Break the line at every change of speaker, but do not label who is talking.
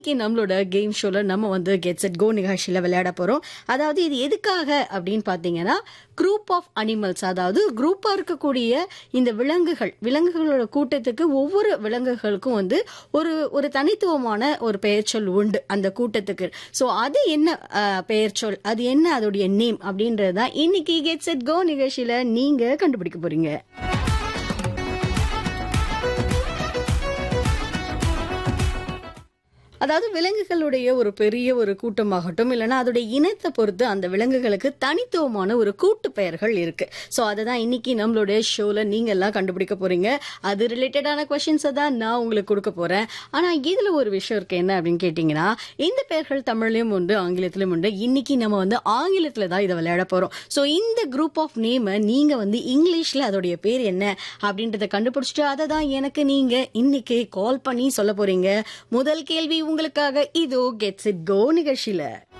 இன்னைக்கு நம்மளோட கேம் ஷோல நம்ம வந்து கெட்ஸ் இட் கோ நிகழ்ச்சியில விளையாட போறோம் அதாவது இது எதுக்காக அப்படின்னு பாத்தீங்கன்னா குரூப் ஆஃப் அனிமல்ஸ் அதாவது குரூப்பா இருக்கக்கூடிய இந்த விலங்குகள் விலங்குகளோட கூட்டத்துக்கு ஒவ்வொரு விலங்குகளுக்கும் வந்து ஒரு ஒரு தனித்துவமான ஒரு பெயர்ச்சொல் உண்டு அந்த கூட்டத்துக்கு சோ அது என்ன அஹ், பெயர்ச்சொல் அது என்ன அதோடைய நேம் அப்படின்றது தான் இன்னைக்கு கெட்ஸ் இட் கோ நிகழ்ச்சியில நீங்க கண்டுபிடிக்க போறீங்க அதாவது விலங்குகளுடைய ஒரு பெரிய ஒரு கூட்டமாகட்டும் இல்லைன்னா அதோடைய இனத்தை பொறுத்து அந்த விலங்குகளுக்கு தனித்துவமான ஒரு கூட்டு பெயர்கள் இருக்கு ஸோ அதை தான் இன்னைக்கு நம்மளுடைய ஷோல நீங்க எல்லாம் கண்டுபிடிக்க போறீங்க அது ரிலேட்டடான கொஷின்ஸை தான் நான் உங்களுக்கு கொடுக்க போறேன் ஆனா இதுல ஒரு விஷயம் இருக்கு என்ன அப்படின்னு கேட்டீங்கன்னா இந்த பெயர்கள் தமிழ்லயும் உண்டு ஆங்கிலத்திலும் உண்டு இன்னைக்கு நம்ம வந்து ஆங்கிலத்துல தான் இதை விளையாட போறோம் ஸோ இந்த குரூப் ஆஃப் நேமை நீங்க வந்து இங்கிலீஷ்ல அதோடைய பேர் என்ன அப்படின்றத கண்டுபிடிச்சிட்டு அதை தான் எனக்கு நீங்க இன்னைக்கு கால் பண்ணி சொல்ல போறீங்க முதல் கேள்வி உங்களுக்காக இதோ கெட்ஸ் இட் கோ நிகழ்ச்சியில